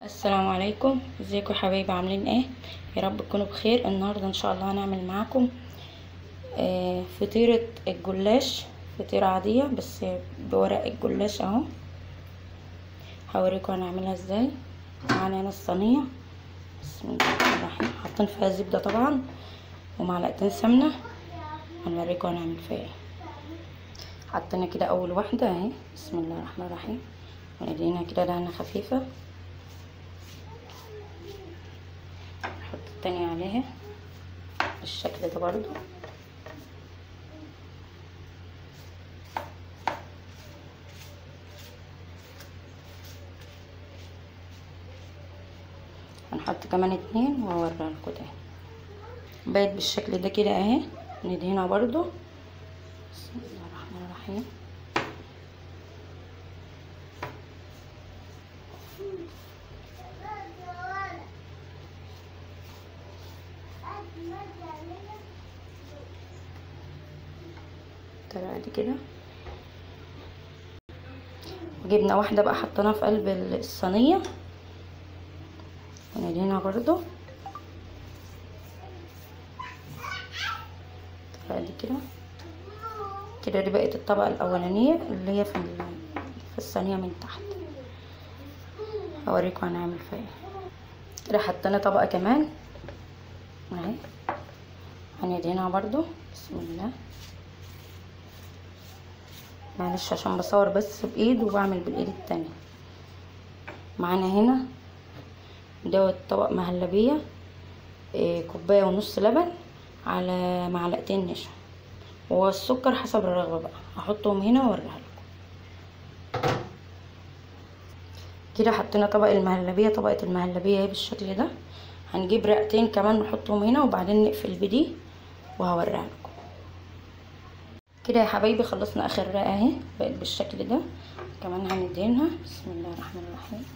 السلام عليكم ازيكم يا حبايبي عاملين ايه يا رب تكونوا بخير النهارده ان شاء الله هنعمل معاكم آه، فطيره الجلاش فطيره عاديه بس بورق الجلاش اهو هوريكم هنعملها ازاي معانا هنا الصينيه بسم الله الرحمن الرحيم حاطين فيها زبده طبعا ومعلقتين سمنه هنوريكم هنعمل فيها ايه حطينا كده اول واحده اهي بسم الله الرحمن الرحيم وندينا كده دهنه خفيفه نحط التانية عليها بالشكل ده برضو هنحط كمان اتنين واوريها لكم تاني بقت بالشكل ده كده اهي ندهنها برضو بسم الله الرحمن الرحيم بالطريقه دي كده وجبنا واحده بقى حطيناها في قلب الصينيه وندهنها برضو بالطريقه دي كده كده دي بقت الطبقه الاولانيه اللي هي في في الصينيه من تحت هوريكم هنعمل فيها ايه كده حطينا طبقه كمان اهي هندهنها برضو بسم الله معلش عشان بصور بس بايد وبعمل بالايد التانية معانا هنا دوت طبق مهلبية إيه كوباية ونص لبن على معلقتين نشا والسكر حسب الرغبة بقى هحطهم هنا واوريها لكم كده حطينا طبق المهلبية طبقة المهلبية اهي بالشكل ده هنجيب رقتين كمان نحطهم هنا وبعدين نقفل بدي وهوريها لكم كده يا حبايبي خلصنا اخر رقه اهي بقت بالشكل ده كمان هندهنها بسم الله الرحمن الرحيم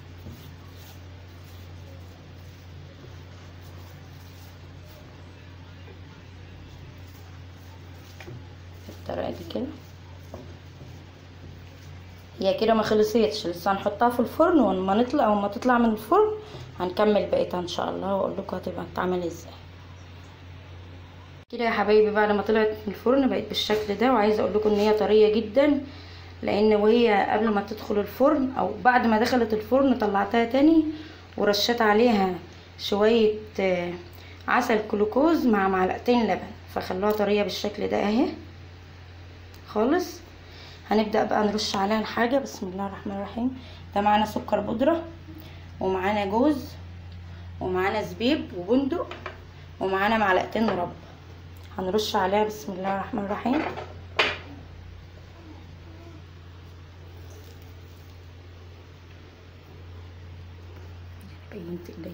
بالطريقه دي كده هي كده ما خلصتش لسه هنحطها في الفرن ولما نطلع او ما تطلع من الفرن هنكمل بقيتها ان شاء الله واقول لكم هتبقى بتتعمل ازاي كده يا حبايبي بعد ما طلعت من الفرن بقت بالشكل ده وعايزه اقول لكم ان هي طريه جدا لان وهي قبل ما تدخل الفرن او بعد ما دخلت الفرن طلعتها تاني ورشيت عليها شويه عسل جلوكوز مع معلقتين لبن فخلوها طريه بالشكل ده اهي خالص هنبدا بقى نرش عليها الحاجه بسم الله الرحمن الرحيم ده معانا سكر بودره ومعانا جوز ومعانا زبيب وبندق ومعانا معلقتين مربى هنرش عليها بسم الله الرحمن الرحيم بينت الليل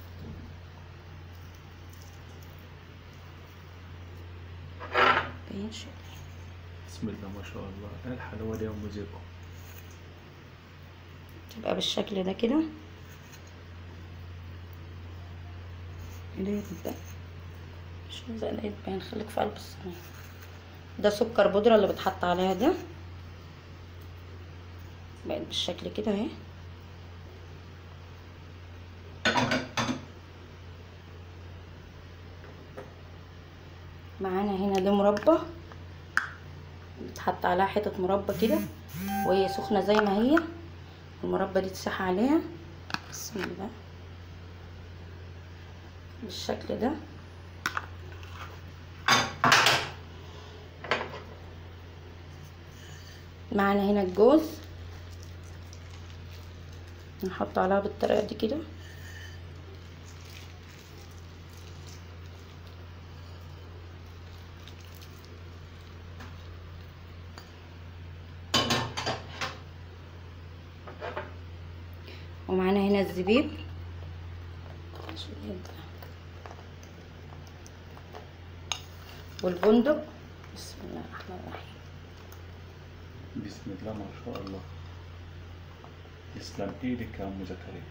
بينش بسم الله ما شاء الله ايه الحلاوه دي يا ام زيكو تبقى بالشكل ده كده ايديا تبدأ مش عايزة الايد باين خليك في قلب الصينية ده سكر بودرة اللي بتحط عليها ده بقت بالشكل كده اهي معانا هنا ده مربى بتحط عليها حتة مربى كده وهي سخنة زي ما هي المربى دي تسح عليها بسم الله بالشكل ده معانا هنا الجوز نحط عليها بالطريقه دي كده ومعانا هنا الزبيب والبندق بسم الله الرحمن الرحيم بسم الله ما شاء الله يسلم ايدك يا ام زكريا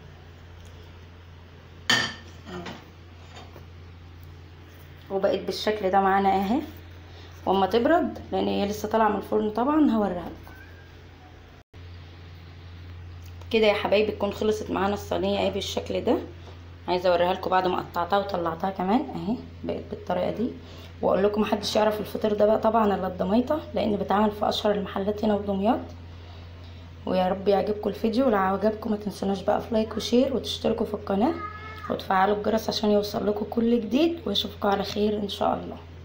وبقت بالشكل ده معانا اهي واما تبرد لان هي لسه طالعه من الفرن طبعا هوريها لكم كده يا حبايبي تكون خلصت معانا الصينيه اهي بالشكل ده عايزه اوريها لكم بعد ما قطعتها وطلعتها كمان اهي بقت بالطريقه دي واقول لكم محدش يعرف الفطير ده بقى طبعا الا الضميطه لان بيتعمل في اشهر المحلات هنا في دمياط ويا رب يعجبكم الفيديو ولو عجبكم ما تنسوناش بقى في لايك وشير وتشتركوا في القناه وتفعلوا الجرس عشان يوصل لكم كل جديد واشوفكم على خير ان شاء الله